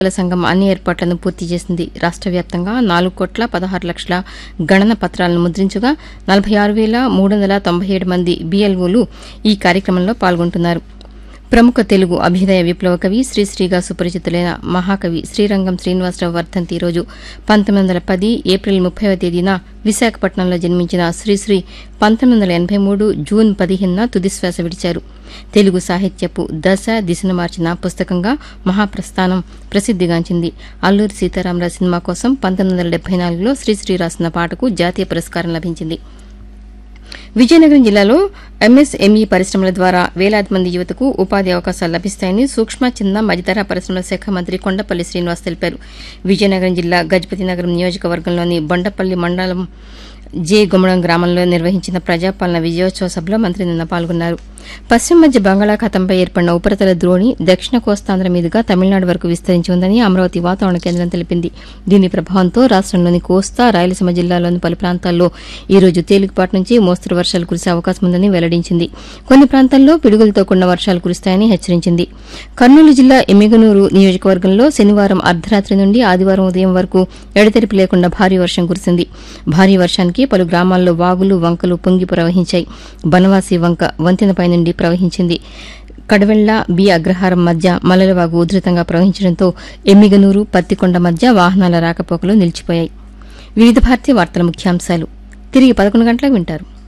ఎన్నికల సంఘం అన్ని ఏర్పాట్లను పూర్తి చేసింది రాష్ట వ్యాప్తంగా నాలుగు కోట్ల పదహారు లక్షల గణన పత్రాలను ముద్రించగా నలభై ఆరు వేల మూడు వందల తొంభై ఏడు మంది బీఎల్ఓలు ఈ కార్యక్రమంలో పాల్గొంటున్నారు ప్రముఖ తెలుగు అభ్యుదయ విప్లవ కవి శ్రీశ్రీగా సుపరిచితులైన మహాకవి శ్రీరంగం శ్రీనివాసరావు వర్ధంతి రోజు పంతొమ్మిది వందల పది ఏప్రిల్ ముప్పైవ తేదీన విశాఖపట్నంలో జన్మించిన శ్రీశ్రీ పంతొమ్మిది వందల ఎనభై మూడు జూన్ పదిహేనున తుదిశ్వాస విడిచారు తెలుగు సాహిత్యపు దశ దిశను మార్చిన పుస్తకంగా మహాప్రస్థానం ప్రసిద్దిగాంచింది అల్లూరి సీతారామరాజు సినిమా కోసం పంతొమ్మిది వందల డెబ్బై నాలుగులో శ్రీశ్రీ రాసిన పాటకు జాతీయ పురస్కారం లభించింది విజయనగరం జిల్లాలో ఎంఎస్ఎంఈ పరిశ్రమల ద్వారా వేలాది మంది యువతకు ఉపాధి అవకాశాలు లభిస్తాయని సూక్ష్మ చిన్న మధ్యతర పరిశ్రమల శాఖ మంత్రి కొండపల్లి శ్రీనివాస్ తెలిపారు విజయనగరం జిల్లా గజపతి నగరం నియోజకవర్గంలోని బొండపల్లి మండలం జే గుమ్మడం గ్రామంలో నిర్వహించిన ప్రజాపాలన విజయోత్సవ సభలో మంత్రి నిన్న పాల్గొన్నారు పశ్చిమ మధ్య బంగాళాఖాతంపై ఏర్పడిన ఉపరితల ద్రోణి దక్షిణ కోస్తాంధ్ర మీదుగా తమిళనాడు వరకు విస్తరించి ఉందని అమరావతి వాతావరణ కేంద్రం తెలిపింది దీని ప్రభావంతో రాష్టంలోని కోస్తా రాయలసీమ జిల్లాలోని పలు ప్రాంతాల్లో ఈ రోజు తేలికపాటి నుంచి మోస్తరు వర్షాలు కురిసే అవకాశం ఉందని వెల్లడించింది కొన్ని ప్రాంతాల్లో పిడుగులతో కూడిన వర్షాలు కురుస్తాయని హెచ్చరించింది కర్నూలు జిల్లా ఎమ్మిగనూరు నియోజకవర్గంలో శనివారం అర్ధరాత్రి నుండి ఆదివారం ఉదయం వరకు ఎడతెరిపి లేకుండా భారీ వర్షం కురిసింది భారీ వర్షానికి పలు గ్రామాల్లో వాగులు వంకలు పొంగి ప్రవహించాయి బనవాసి వంక వంతెనపై నుండి ప్రవహించింది కడవెళ్ల బి అగ్రహారం మధ్య మలలవాగు ఉధృతంగా ప్రవహించడంతో ఎమ్మిగనూరు పత్తికొండ మధ్య వాహనాల రాకపోకలు నిలిచిపోయాయి వివిధ భారతీయ వార్తల ముఖ్యాంశాలు తిరిగి పదకొండు గంటలకు వింటారు